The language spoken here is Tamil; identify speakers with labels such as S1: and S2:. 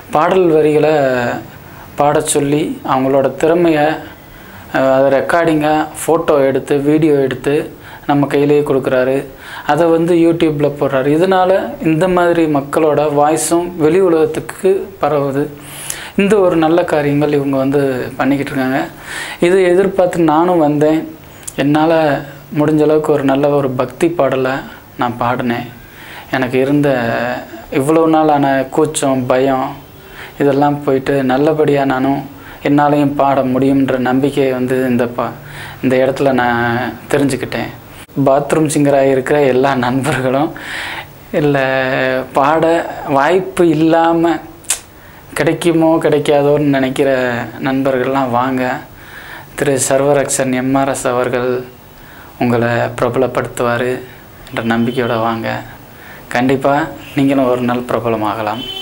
S1: பாடல் வரிகளை பாடச் சொல்லி அவங்களோட திறமையை அஹ், அதை ரெக்கார்டிங்காக ஃபோட்டோ எடுத்து வீடியோ எடுத்து நம்ம கையிலேயே கொடுக்குறாரு அதை வந்து யூடியூப்பில் போடுறாரு இதனால் இந்த மாதிரி மக்களோட வாய்ஸும் வெளி உலகத்துக்கு பரவுது இந்த ஒரு நல்ல காரியங்கள் இவங்க வந்து பண்ணிக்கிட்டு இருக்காங்க இதை எதிர்பார்த்து நானும் வந்தேன் என்னால் முடிஞ்ச அளவுக்கு ஒரு நல்ல ஒரு பக்தி பாடலை நான் பாடினேன் எனக்கு இருந்த இவ்வளோ நாளான கூச்சம் பயம் இதெல்லாம் போயிட்டு நல்லபடியாக நானும் என்னாலையும் பாட முடியுன்ற நம்பிக்கையை வந்து இந்த பா இந்த இடத்துல நான் தெரிஞ்சுக்கிட்டேன் பாத்ரூம் சிங்கராக இருக்கிற எல்லா நண்பர்களும் இல்லை பாட வாய்ப்பு இல்லாமல் கிடைக்குமோ கிடைக்காதோன்னு நினைக்கிற நண்பர்கள்லாம் வாங்க திரு சர்வரக்ஷன் எம்ஆர்எஸ் அவர்கள் உங்களை பிரபலப்படுத்துவார் என்ற நம்பிக்கையோடு வாங்க கண்டிப்பாக நீங்களும் ஒரு நாள் பிரபலமாகலாம்